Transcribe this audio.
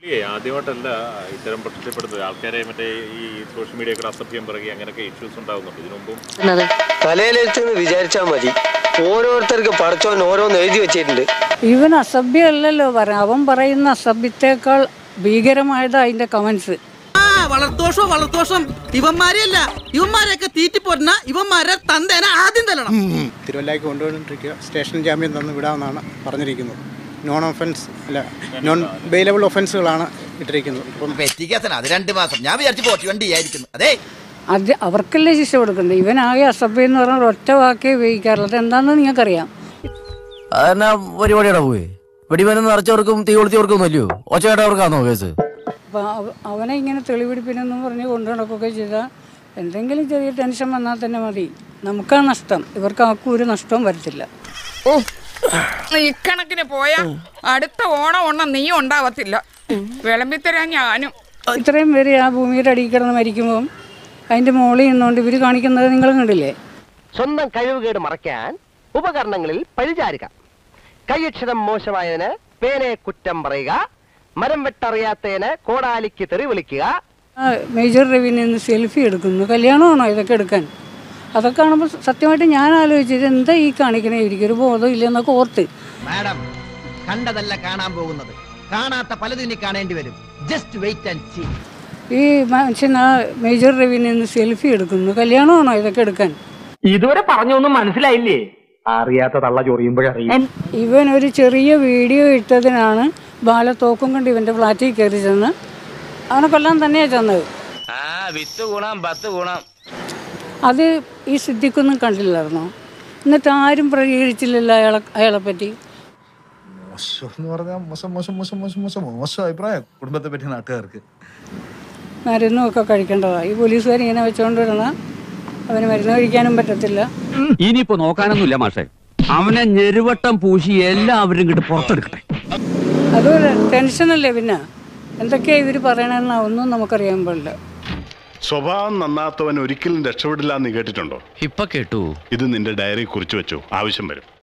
ഏ ആദ്യമായിട്ടല്ല ഇത്തരം പ്രത്യക്ഷപ്പെടുന്നത് ആൾക്കാരെ മറ്റേ ഈ സോഷ്യൽ മീഡിയ കൂടെ അസഭ്യം പറയുക അങ്ങനെയൊക്കെ ഇഷ്യൂസ് ഉണ്ടാകുന്നുണ്ട് ഇതിനു മുമ്പും തലയിലെടുത്തെന്ന് വിചാരിച്ചാൽ മതി ഓരോരുത്തർക്ക് പടച്ചോൻ ഓരോന്ന് എഴുതി വെച്ചിട്ടുണ്ട് ഇവൻ അസഭ്യമല്ലല്ലോ പറ അവൻ പറയുന്ന അസഭ്യത്തേക്കാൾ ഭീകരമായത് അതിന്റെ കമന്റ്സ് ആ വളർത്തോഷം വളർത്തോഷം ഇവന്മാരെയല്ല ഇവന്മാരെയൊക്കെ തീറ്റിപ്പോരുന്ന ഇവന്മാരെ തന്തേനെ ആദ്യം തല്ലണം തിരുവല്ലയ്ക്ക് കൊണ്ടുപോയിട്ടിരിക്കുക സ്റ്റേഷൻ ജാമ്യം തന്ന് വിടാമെന്നാണ് പറഞ്ഞിരിക്കുന്നത് നോൺ ഒഫൻസ് അല്ല നോൺ ബെയിലബിൾ ഒഫൻസുകളാണ് ഇട്ടിരിക്കുന്നത് ഇപ്പം പെറ്റിക്കേസന അത് രണ്ട് മാസം ഞാൻ വിചാരിച്ചു പോറ്റി വണ്ടി ആയിരിക്കുന്നു അതെ അത് അവർക്കല്ലേ ശിക്ഷ കൊടുക്കണ്ടേ ഇവനാകെ അസഭ്യം എന്ന് പറഞ്ഞാൽ ഒറ്റ വാക്കേ ഉപയോഗിക്കാറുള്ളൂ അത് എന്താണെന്ന് നിങ്ങൾക്കറിയാം അതെന്നാ പരിപാടിയുടെ പോയി വെടിമരുന്ന് നിറച്ചവർക്കും തീ കൊളുത്തിയവർക്കും അല്ലയോ ഒച്ചയായിട്ടവർക്കാണോ കേസ് അപ്പോൾ അവനെ ഇങ്ങനെ തെളിവെടുപ്പിനെന്നും പറഞ്ഞ് കൊണ്ടു നടക്കുകയൊക്കെ ചെയ്താൽ എന്തെങ്കിലും ചെറിയ ടെൻഷൻ വന്നാൽ തന്നെ മതി നമുക്കാ നഷ്ടം ഇവർക്ക് ആർക്കും ഒരു നഷ്ടവും വരത്തില്ല ഇക്കണക്കിന് പോയാ അടുത്ത ഓണം ഒണ്ണം നീ ഉണ്ടാവത്തില്ല വിളമ്പിത്തരാൻ ഞാനും ഇത്രയും പേര് ആ ഭൂമിയുടെ അടിയിൽ കിടന്ന് മരിക്കുമ്പം അതിൻ്റെ മുകളിൽ നിന്നുകൊണ്ട് ഇവർ കാണിക്കുന്നത് നിങ്ങൾ കണ്ടില്ലേ സ്വന്തം കഴിവുകേട് മറയ്ക്കാൻ ഉപകരണങ്ങളിൽ പഴിചാരുക കൈയക്ഷരം മോശമായതിന് പേനെ കുറ്റം പറയുക മരം വെട്ടറിയാത്തതിന് കോടാലിക്ക് തെറി വിളിക്കുക ആ മേജർ രവിയിൽ നിന്ന് സെൽഫി എടുക്കുന്നു കല്യാണമാണോ ഇതൊക്കെ എടുക്കാൻ അതൊക്കെ കാണുമ്പോൾ സത്യമായിട്ട് ഞാൻ ആലോചിച്ചത് എന്താ ഈ കാണിക്കണേ ഇരിക്കൊരു ബോധം ഇല്ലെന്നൊക്കെ ഓർത്ത് മാഡം കണ്ടതല്ല കാണാൻ പോകുന്നത് കാണാത്ത പലതും ഇനി കാണേണ്ടി വരും ജസ്റ്റ് വെയിറ്റ് ആൻഡ് സീ ഈ മനുഷ്യൻ ആ മേജർ രവിയിൽ നിന്ന് സെൽഫി എടുക്കുന്നു കല്യാണമാണോ ഇതൊക്കെ എടുക്കാൻ ഇതുവരെ പറഞ്ഞൊന്നും മനസ്സിലായില്ലേ അറിയാത്ത തള്ള ചൊറിയുമ്പോഴറിയും ഇവൻ ഒരു ചെറിയ വീഡിയോ ഇട്ടതിനാണ് ബാലത്തോക്കും കൊണ്ട് ഇവൻ്റെ ഫ്ലാറ്റിൽ കയറി ചെന്ന് അവനെ കൊല്ലാൻ തന്നെയാണ് ചെന്നത് വിത്ത് ഗുണം പത്ത് ഗുണം അത് ഈ സിദ്ധിക്കൊന്നും കണ്ടില്ലായിരുന്നോ എന്നിട്ട് ആരും പ്രതികരിച്ചില്ലല്ലോ അയാളെ അയാളെ പറ്റി മോശം എന്ന് പറഞ്ഞാൽ മോശം മോശം മോശം മോശം മോശം മോശം അഭിപ്രായം കുടുംബത്തെ പറ്റി നാട്ടുകാർക്ക് മരുന്നും ഒക്കെ കഴിക്കേണ്ടതാണ് ഈ പോലീസുകാർ ഇങ്ങനെ വെച്ചുകൊണ്ട് വിടണ അവന് മരുന്ന് കഴിക്കാനും പറ്റത്തില്ല ഇനിയിപ്പോ നോക്കാനൊന്നുമില്ല മാഷെ അവനെ ഞെരുവട്ടം പൂശി എല്ലാവരും ഇങ്ങോട്ട് പുറത്തെടുക്കട്ടെ അതൊരു ടെൻഷനല്ലേ പിന്നെ എന്തൊക്കെയാ ഇവർ പറയണമെന്ന് ഒന്നും നമുക്കറിയാൻ പാടില്ല സ്വഭാവം നന്നാത്തവൻ ഒരിക്കലും രക്ഷപ്പെടില്ല എന്ന് കേട്ടിട്ടുണ്ടോ ഇപ്പൊ കേട്ടു ഇത് നിന്റെ ഡയറി കുറിച്ച് വെച്ചു ആവശ്യം വരും